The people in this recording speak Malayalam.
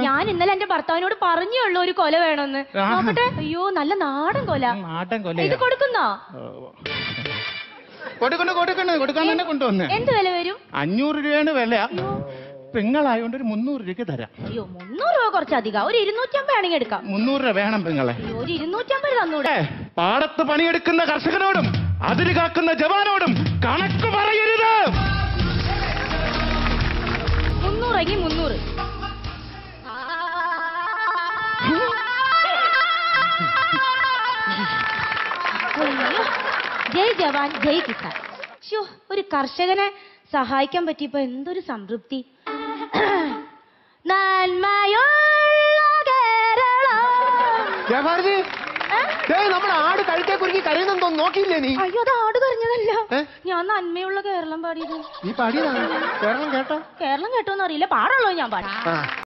ഞാൻ ഇന്നലെ എന്റെ ഭർത്താവിനോട് പറഞ്ഞേ ഉള്ളൂ ഒരു കൊല വേണമെന്ന് ആ. നോക്കട്ടെ അയ്യോ നല്ല നാടൻ കൊല നാട്ടൻ ഇത് കൊല്ലയാ കൊടുക്കുന്നോ കൊടുക്കണ്ട കൊടുക്കണ്ട കൊടുക്കാൻ തന്നെ കൊണ്ടുവന്നേ എന്ത് വില വരും അഞ്ഞൂറ് രൂപയാണ് വില പെങ്ങളായോണ്ട് ഒരു മുന്നൂറ് രൂപയ്ക്ക് തരാം അയ്യോ മുന്നൂറ് രൂപ കുറച്ചധികം ഒരു ഇരുന്നൂറ്റമ്പത് ആണെങ്കിൽ എടുക്കാം മുന്നൂറ് രൂപ വേണം പെങ്ങളെ അയ്യോ, ഒരു ഇരുന്നൂറ്റമ്പത് തന്നൂടെ ഏ, പാടത്ത് പണിയെടുക്കുന്ന കർഷകനോടും അതിര് കാക്കുന്ന ജവാനോടും കണക്ക് പറയരുത് മുന്നൂറെങ്കിൽ മുന്നൂറ് അയ്യോ. ജയ് ജവാൻ ജയ് കിസാൻ ശ്ശോ, ഒരു കർഷകനെ സഹായിക്കാൻ പറ്റിയപ്പോ എന്തൊരു സംതൃപ്തി നന്മയുള്ള കേരളം ജയഭാരതി ഏ? ദേ നമ്മുടെ ആട് കഴുത്തെ കുറുക്കി കരയുന്നെന്തോ നോക്കിയില്ലേ നീ അയ്യോ അത് ആട് കരഞ്ഞതല്ല ഏ? ഞാൻ നന്മയുള്ള കേരളം പാടിയത് നീ പാടിയതാണ് കേരളം കേട്ടോ കേരളം കേട്ടോന്ന് അറിയില്ല പാടുള്ളൂ ഞാൻ പാടി ആ